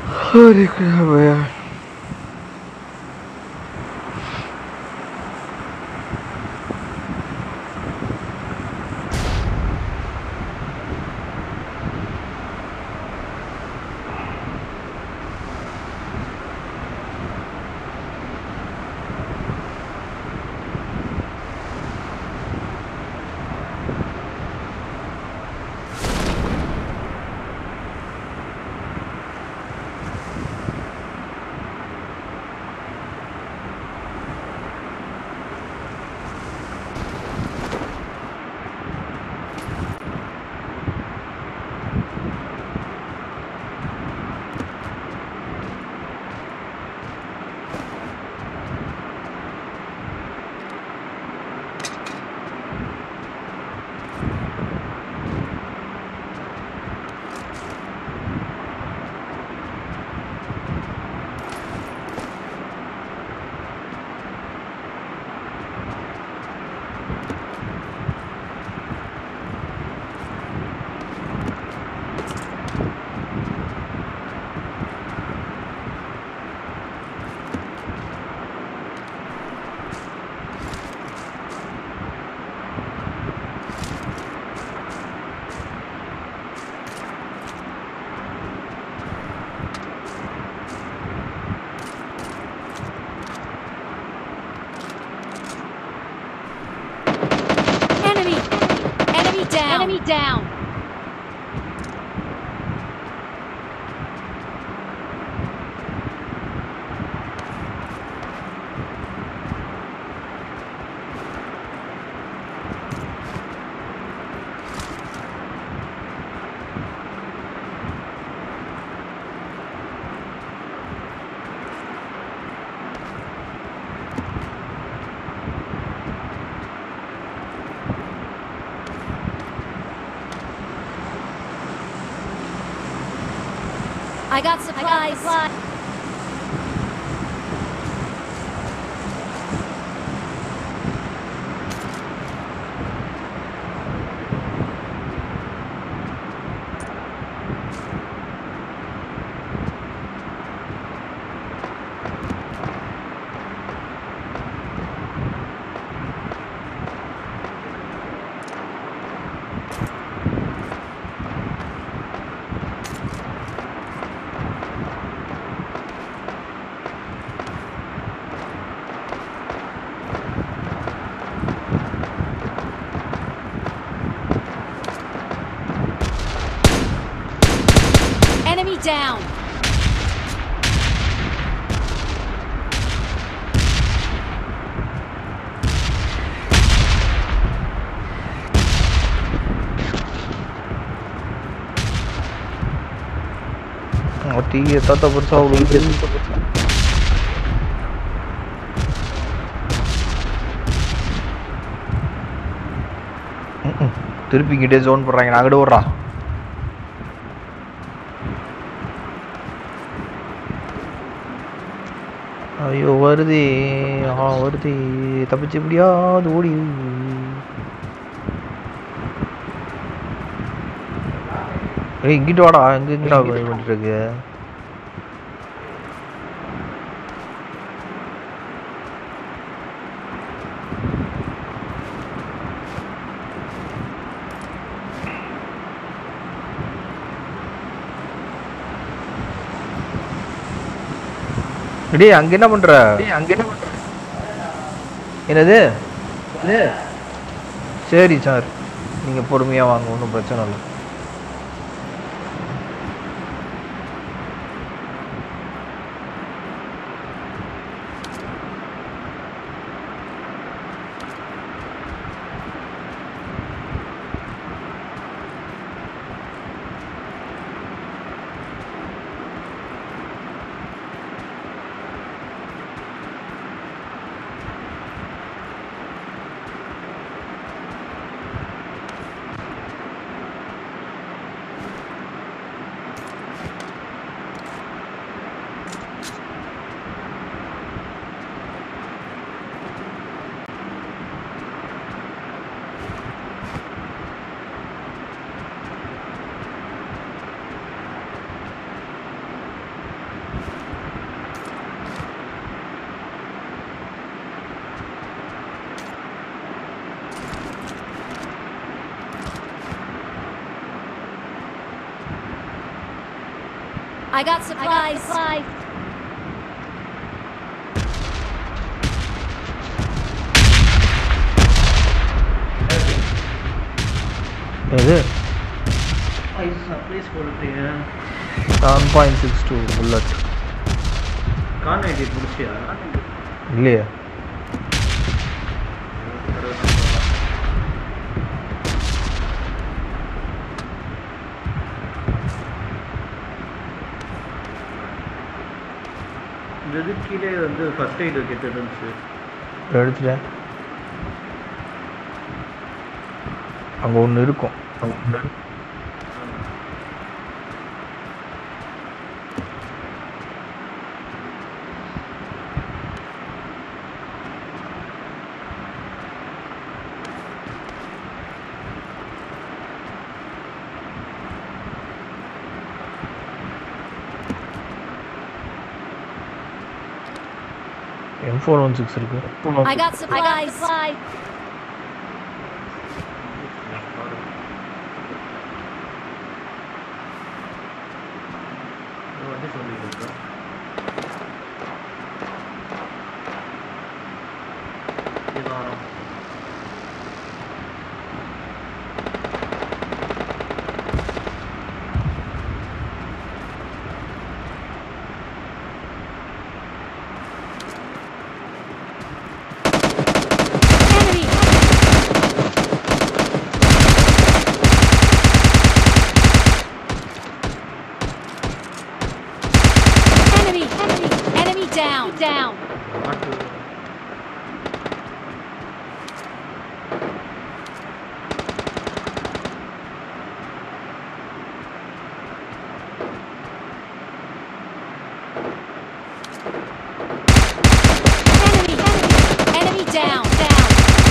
Holy crap, man. Enemy! Enemy down! Enemy down! I got supplies. Enemy down! டீ தாத்தா பெருசா அவ்வளோ திருப்பி கிட்டே ஜோன் போடுறாங்க நான் அங்கிட்டு விட்றா ஐயோ வருது ஆ வருது தப்பிச்சு எப்படியாவது ஓடி ஏய் இங்கிட்டு வாடா எங்க எங்கடா பண்ணிட்டு இருக்கு டேய் அங்க என்ன பண்ற அங்க என்ன பண்ற என்னது சரி சார் நீங்க பொறுமையா வாங்க ஒன்றும் பிரச்சனை இல்லை I got supplies. supplies. எது சர்ப்ரைஸ் கொடுத்தீங்க seven point six two bullet கான் ஐடி முடிச்சியா இல்லையே இந்த இது கீழே வந்து ஃபர்ஸ்ட் எய்ட் கிட்ட இருந்துச்சு எடுத்துட்டேன் அங்கே ஒன்று இருக்கும் எம் ஃபோர் ஒன் சிக்ஸ் இருக்கு I got supplies. வந்து சொல்லிட்டு இருக்கேன் இதான் Enemy. Enemy. Enemy. Enemy down. Down. நாட்டு Enemy. Enemy. Enemy down. Down.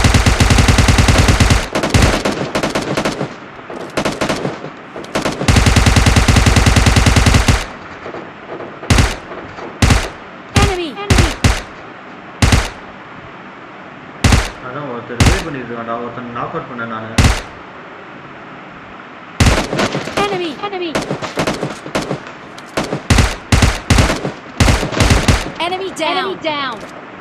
Enemy. Enemy. அதான் ஒருத்தர் ரிவே பண்ணியிருக்காண்டா ஒருத்தன் நாக் அவுட் பண்ணேன் நான் Enemy. Enemy. Enemy down. Enemy down.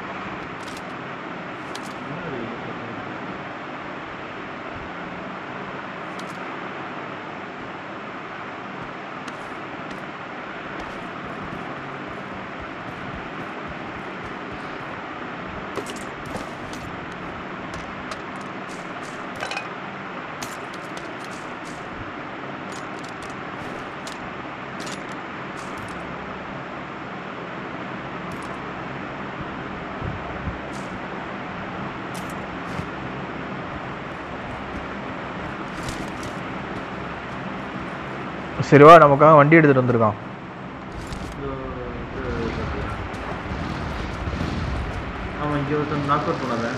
சரிவா நமக்காக வண்டி எடுத்துட்டு வந்திருக்கான் இது இது அவன் இங்கே ஒருத்தன் நாக் அவுட் பண்ணாத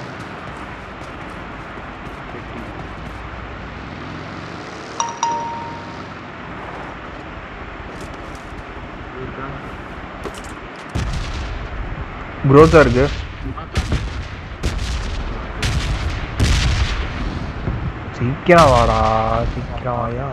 இருக்கா க்ரோத்தாக இருக்கு சீக்கிரம் வாடா சீக்கிரம் வாயா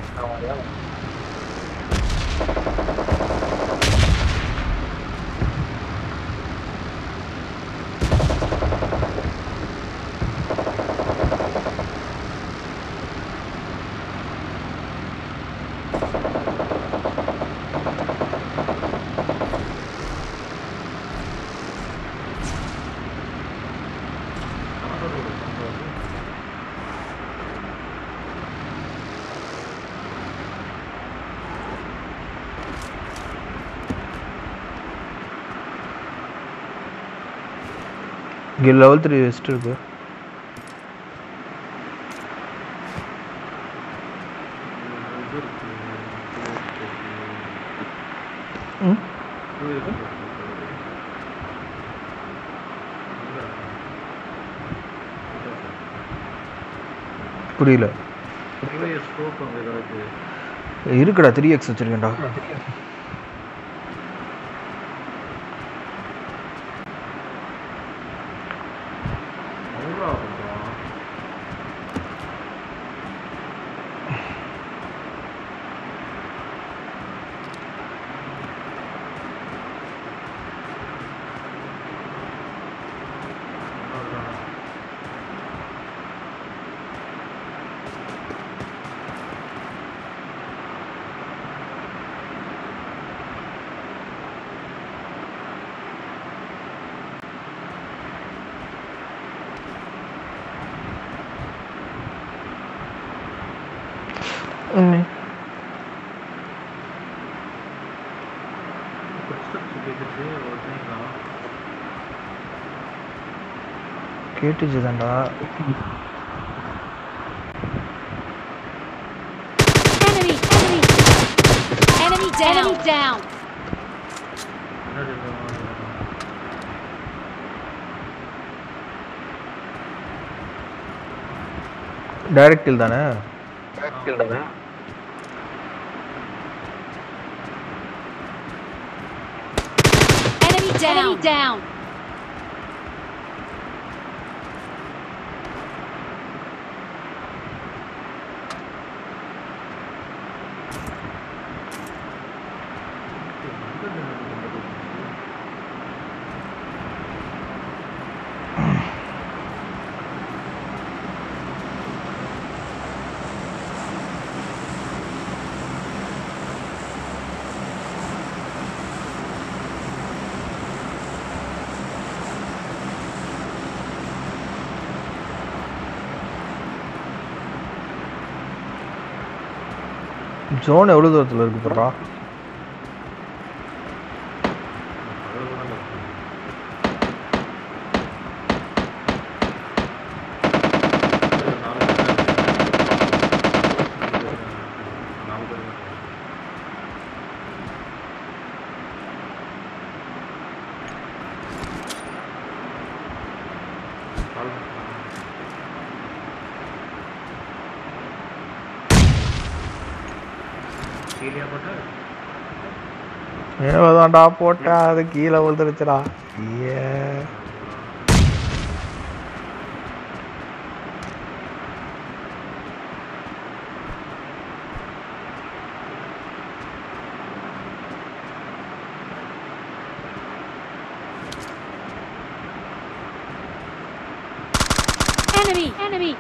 இங்கே லெவல் த்ரீ வெஸ்ட் இருக்கு இது இருக்கு ம் இது இருக்கு புரியல ஸ்கோப் அங்கே ஏதாவது இருக்குடா த்ரீ எக்ஸ் வச்சிருக்கேன்டா அவ்வளோ ஆகும்ப்பா ஃபுட்ஸ்டெப்ஸ் கேட்டுச்சு ஒருத்தனே காணோம் கேட்டுச்சு தான்டா Enemy! Enemy! Enemy down! Enemy down! என்ன சொல்லுவாங்க டைரக்ட் கில் தானே Enemy down! Enemy down! Zone எவ்வளோ தூரத்தில் இருக்கு போடுறா கீழே போட்டா ஏதாண்டா போட்டேன் அது கீழே விழுந்துருச்சுடா ஏ Enemy! Enemy!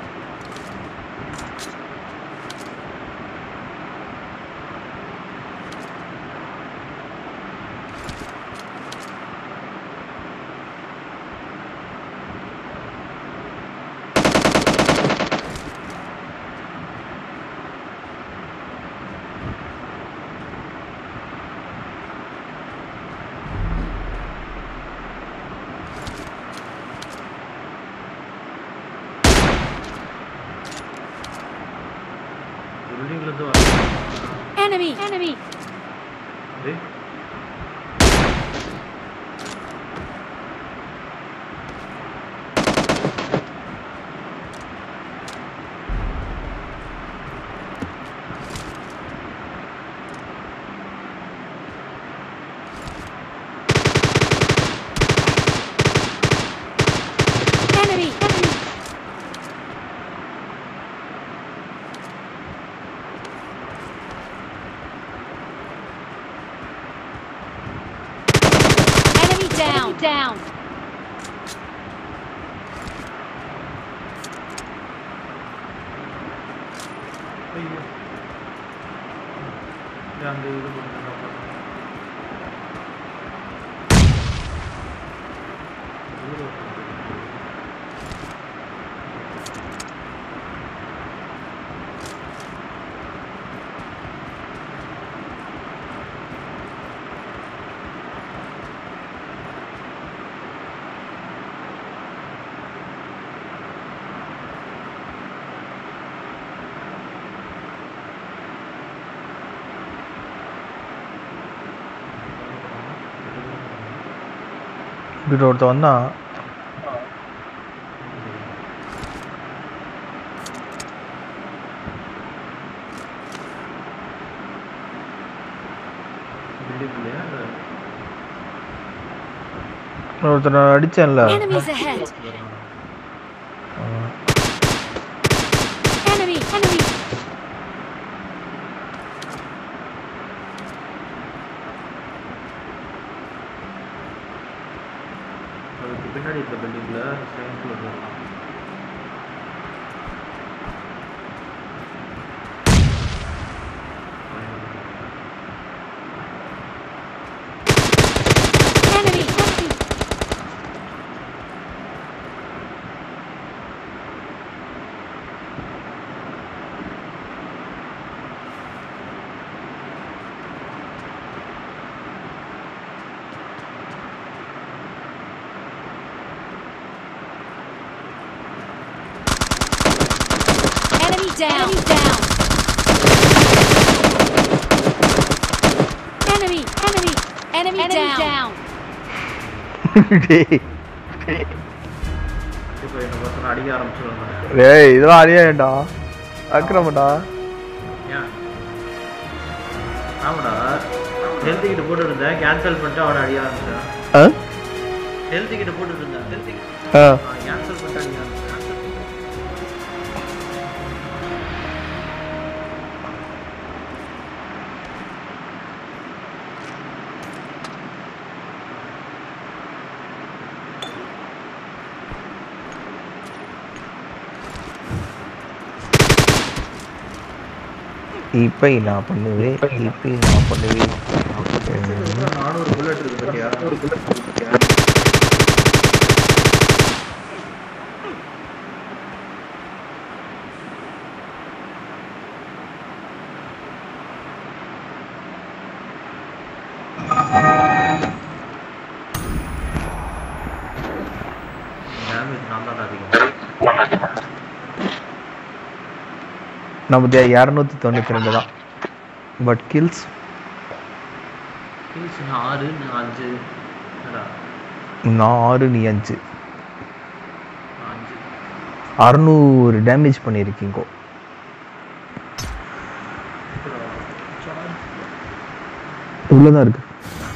பில்டிங்லேருந்து வர Enemy! Enemy! டேய் Enemy! Enemy! Enemy down! Down! ஐயோ டேய், அந்த இது பண்ணுங்க இப்படி ஒருத்தன் வந்தான் பில்டிங்லையா இல்லை ஒருத்தனை அடிச்சேன்ல Enemies ahead! ஆ. Enemy! Enemy! அதுக்கு பின்னாடி இருக்க பில்டிங்கில் செகண்ட் ஃப்ளோர் இருக்கான் Enemy! Enemy! down. Enemy down. Enemy, enemy, enemy, down. டேய் இப்போ என்ன பசங்க அடிக்க ஆரம்பிச்சிருவாங்க டேய் இதெல்லாம் அறியாண்டா அக்கிரமடா ஏன் ஆமாடா ஹெல்த் கிட்ட போட்டு இருந்தேன் கேன்சல் பண்ணிட்டு அவனை அடிக்க ஆரம்பிச்சேன் ஆ ஹெல்த் கிட்ட போட்டு இருந்தேன் ஹெல்த் ஆ கேன்சல் பண்ணிட்டு அடிக்க ஆரம்பிச்சேன் இப்போ நான் பண்ணுவேன் இப்போ நான் பண்ணுவேன் நானூறு புல்லட் இருக்கு பத்தியா ஒரு புல்லட் டேமேஜ் நான் தான் அதிகம் நமது இரநூத்தி தொண்ணூற்றி ரெண்டு தான் பட் கில்ஸ் கில்ஸ் ஆறு நான் அஞ்சு என்னடா நான் ஆறு நீ அஞ்சு நான் அஞ்சு அறுநூறு டேமேஜ் பண்ணியிருக்கீங்கோ உள்ளதான் இருக்கு